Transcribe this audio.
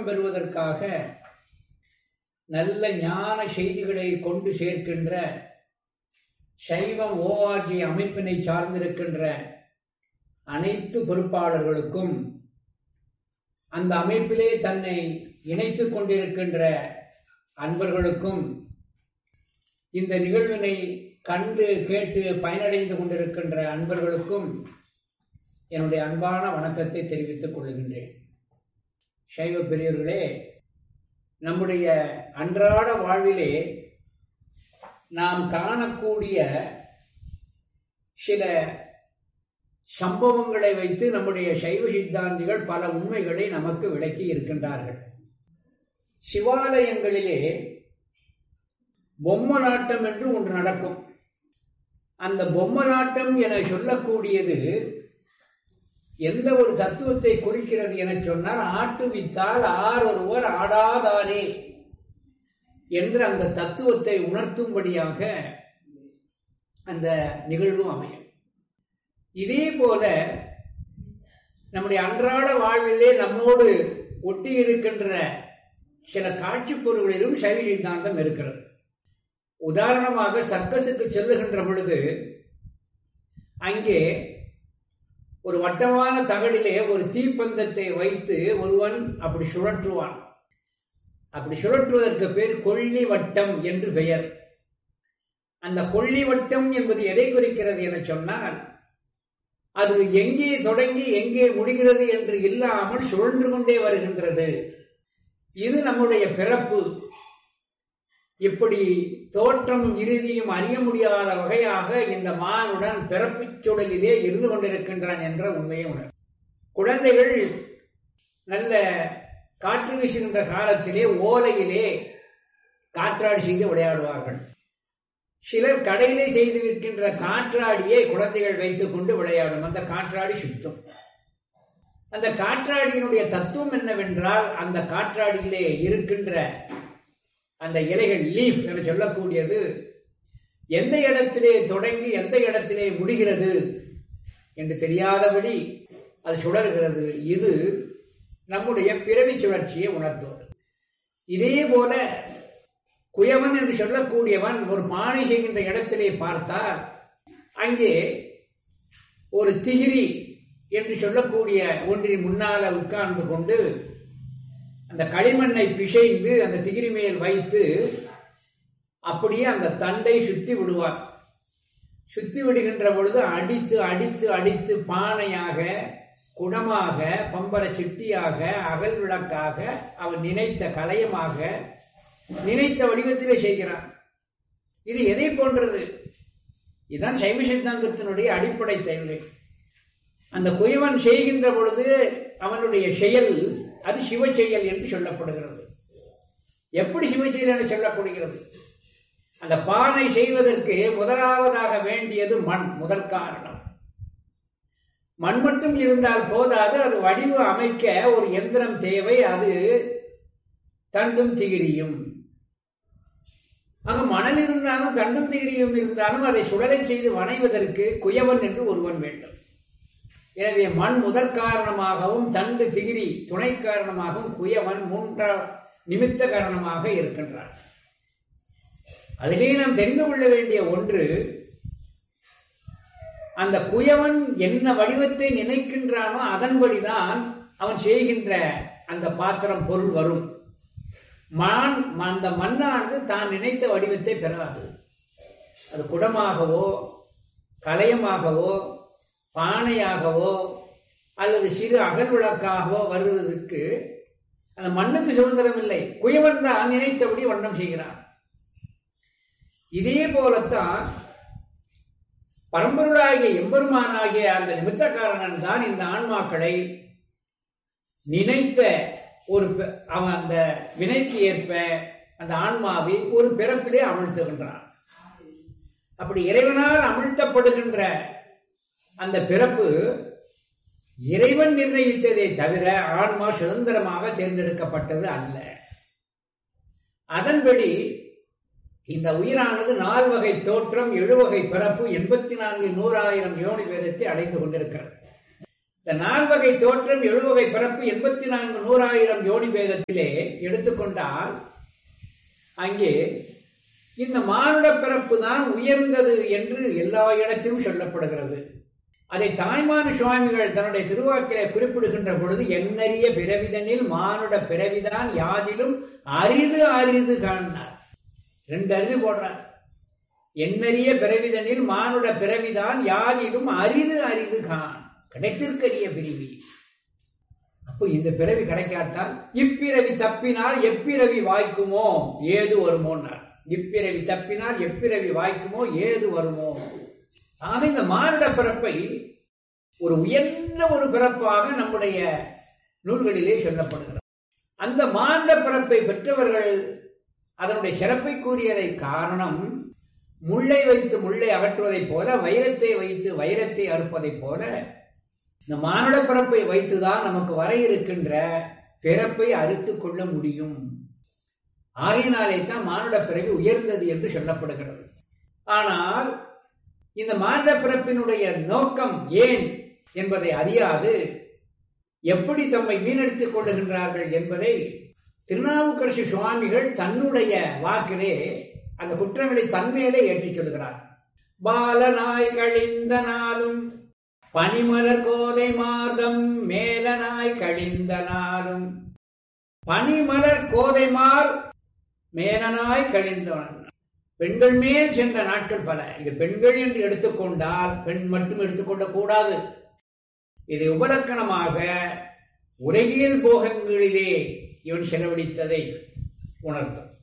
பெறுவதற்காக நல்ல ஞான செய்திகளை கொண்டு சேர்க்கின்ற சைவம் ஓஆர்ஜி அமைப்பினை சார்ந்திருக்கின்ற அனைத்து பொறுப்பாளர்களுக்கும் அந்த அமைப்பிலே தன்னை இணைத்துக் கொண்டிருக்கின்ற அன்பர்களுக்கும் இந்த நிகழ்வினை கண்டு கேட்டு பயனடைந்து கொண்டிருக்கின்ற அன்பர்களுக்கும் என்னுடைய அன்பான வணக்கத்தை தெரிவித்துக் கொள்கின்றேன் சைவ பெரியவர்களே நம்முடைய அன்றாட வாழ்விலே நாம் காணக்கூடிய சில சம்பவங்களை வைத்து நம்முடைய சைவ சித்தாந்திகள் பல உண்மைகளை நமக்கு விளக்கி இருக்கின்றார்கள் சிவாலயங்களிலே பொம்மநாட்டம் என்று ஒன்று நடக்கும் அந்த பொம்மநாட்டம் என சொல்லக்கூடியது எந்த ஒரு தத்துவத்தை குறிக்கிறது என சொன்னால் ஆட்டுவித்தால் ஆர் ஒருவர் ஆடாதாரே என்று அந்த தத்துவத்தை உணர்த்தும்படியாக அந்த நிகழ்வும் அமையும் இதே போல நம்முடைய அன்றாட வாழ்விலே நம்மோடு ஒட்டி இருக்கின்ற சில காட்சி பொருள்களிலும் சைவ சித்தாந்தம் இருக்கிறது உதாரணமாக சர்க்கஸுக்கு செல்லுகின்ற பொழுது அங்கே ஒரு வட்டமான தகடிலே ஒரு தீப்பந்தத்தை வைத்து ஒருவன் அப்படி சுழற்றுவான் அப்படி சுழற்றுவதற்கு பேர் கொல்லி வட்டம் என்று பெயர் அந்த கொல்லி வட்டம் என்பது எதை குறிக்கிறது என சொன்னால் அது எங்கே தொடங்கி எங்கே முடிகிறது என்று இல்லாமல் சுழன்று கொண்டே வருகின்றது இது நம்முடைய பிறப்பு இப்படி தோற்றம் இறுதியும் அறிய முடியாத வகையாக இந்த மானுடன் பிறப்புச் சூழலிலே இருந்து கொண்டிருக்கின்றான் என்ற உண்மையை உணர் குழந்தைகள் நல்ல காற்று வீசுகின்ற காலத்திலே ஓலையிலே காற்றாடி செய்து விளையாடுவார்கள் சிலர் கடையிலே செய்து விற்கின்ற காற்றாடியை குழந்தைகள் வைத்துக் கொண்டு விளையாடும் அந்த காற்றாடி சுத்தம் அந்த காற்றாடியினுடைய தத்துவம் என்னவென்றால் அந்த காற்றாடியிலே இருக்கின்ற அந்த இலைகள் லீஃப் என சொல்லக்கூடியது எந்த இடத்திலே தொடங்கி எந்த இடத்திலே முடிகிறது என்று தெரியாதபடி அது சுழல்கிறது இது நம்முடைய பிறவி சுழற்சியை உணர்த்துவது இதே போல குயவன் என்று சொல்லக்கூடியவன் ஒரு பானை செய்கின்ற இடத்திலே பார்த்தால் அங்கே ஒரு திகிரி என்று சொல்லக்கூடிய ஒன்றின் முன்னால உட்கார்ந்து கொண்டு அந்த களிமண்ணை பிசைந்து அந்த திகிரி மேல் வைத்து அப்படியே அந்த தண்டை சுத்தி விடுவார் சுத்தி விடுகின்ற பொழுது அடித்து அடித்து அடித்து பானையாக குடமாக பம்பர சிட்டியாக அகல் விளக்காக அவன் நினைத்த கலையமாக நினைத்த வடிவத்திலே செய்கிறான் இது எதை போன்றது இதுதான் சைவ சித்தாந்தத்தினுடைய அடிப்படை தேவை அந்த குயவன் செய்கின்ற பொழுது அவனுடைய செயல் அது சிவ செயல் என்று சொல்லப்படுகிறது எப்படி சிவ செயல் என்று சொல்லப்படுகிறது அந்த பானை செய்வதற்கு முதலாவதாக வேண்டியது மண் முதல் காரணம் மண் மட்டும் இருந்தால் போதாது அது வடிவு அமைக்க ஒரு எந்திரம் தேவை அது தண்டும் திகிரியும் அங்கு மணல் இருந்தாலும் தண்டும் திகிரியும் இருந்தாலும் அதை சுடலை செய்து வணைவதற்கு குயவன் என்று ஒருவன் வேண்டும் எனவே மண் முதற் காரணமாகவும் தண்டு திகிரி துணை காரணமாகவும் குயவன் மூன்றா நிமித்த காரணமாக இருக்கின்றான் அதிலே நாம் தெரிந்து கொள்ள வேண்டிய ஒன்று அந்த குயவன் என்ன வடிவத்தை நினைக்கின்றானோ அதன்படிதான் அவன் செய்கின்ற அந்த பாத்திரம் பொருள் வரும் மான் அந்த மண்ணானது தான் நினைத்த வடிவத்தை பெறாது அது குடமாகவோ கலையமாகவோ பானையாகவோ அல்லது சிறு அகல் விளக்காகவோ வருவதற்கு அந்த மண்ணுக்கு சுதந்திரம் இல்லை குயவன் தான் நினைத்தபடி வண்ணம் செய்கிறான் இதே போலத்தான் பரம்பொருளாகிய எம்பெருமானாகிய அந்த நிமித்தக்காரனன் தான் இந்த ஆன்மாக்களை நினைத்த ஒரு அவன் அந்த வினைக்கு ஏற்ப அந்த ஆன்மாவை ஒரு பிறப்பிலே அமிழ்த்துகின்றான் அப்படி இறைவனால் அமிழ்த்தப்படுகின்ற அந்த பிறப்பு இறைவன் நிர்ணயித்ததை தவிர ஆன்மா சுதந்திரமாக தேர்ந்தெடுக்கப்பட்டது அல்ல அதன்படி இந்த உயிரானது நால்வகை தோற்றம் எழுவகை பிறப்பு எண்பத்தி நான்கு நூறாயிரம் யோனி வேதத்தை அடைந்து கொண்டிருக்கிறது இந்த நால்வகை தோற்றம் எழுவகை பிறப்பு எண்பத்தி நான்கு நூறாயிரம் யோனி பேதத்திலே எடுத்துக்கொண்டால் அங்கே இந்த மானுட பிறப்பு தான் உயர்ந்தது என்று எல்லா இடத்திலும் சொல்லப்படுகிறது அதை தாய்மான சுவாமிகள் தன்னுடைய திருவாக்கிலே குறிப்பிடுகின்ற பொழுது எண்ணறிய பிறவிதனில் மானுட பிறவிதான் யாதிலும் அரிது அரிது காணார் ரெண்டு அரிது போடுறார் எண்ணறிய பிறவிதனில் மானுட பிறவிதான் யாதிலும் அரிது அரிது காண் கிடைத்திருக்கரிய பிரிவி அப்போ இந்த பிறவி கிடைக்காட்டால் இப்பிறவி தப்பினால் எப்பிறவி வாய்க்குமோ ஏது வருமோன்னார் இப்பிறவி தப்பினால் எப்பிறவி வாய்க்குமோ ஏது வருமோ ஆக இந்த மானுட பிறப்பை ஒரு உயர்ந்த ஒரு பிறப்பாக நம்முடைய நூல்களிலே சொல்லப்படுகிறது அந்த மானுட பிறப்பை பெற்றவர்கள் அதனுடைய சிறப்பை கூறியதை காரணம் முள்ளை வைத்து முள்ளை அகற்றுவதைப் போல வைரத்தை வைத்து வைரத்தை அறுப்பதைப் போல இந்த மானுட பிறப்பை வைத்துதான் நமக்கு வர இருக்கின்ற பிறப்பை அறுத்து கொள்ள முடியும் ஆகையினாலே தான் மானுட பிறவி உயர்ந்தது என்று சொல்லப்படுகிறது ஆனால் இந்த மானுட பிறப்பினுடைய நோக்கம் ஏன் என்பதை அறியாது எப்படி தம்மை வீணடித்துக் கொள்ளுகின்றார்கள் என்பதை திருநாவுக்கரசு சுவாமிகள் தன்னுடைய வாக்கிலே அந்த குற்றங்களை தன்மையிலே ஏற்றிச் சொல்கிறார் பாலனாய் கழிந்த நாளும் பனிமலர் கோதை மார்தம் மேலனாய் கழிந்த நாளும் பனிமலர் கோதைமார் மேலனாய் கழிந்தவன் பெண்கள் மேல் சென்ற நாட்கள் பல இது பெண்கள் என்று எடுத்துக்கொண்டால் பெண் மட்டும் எடுத்துக்கொள்ள கூடாது இதை உபலக்கணமாக உலகியல் போகங்களிலே இவன் செலவழித்ததை உணர்த்தும்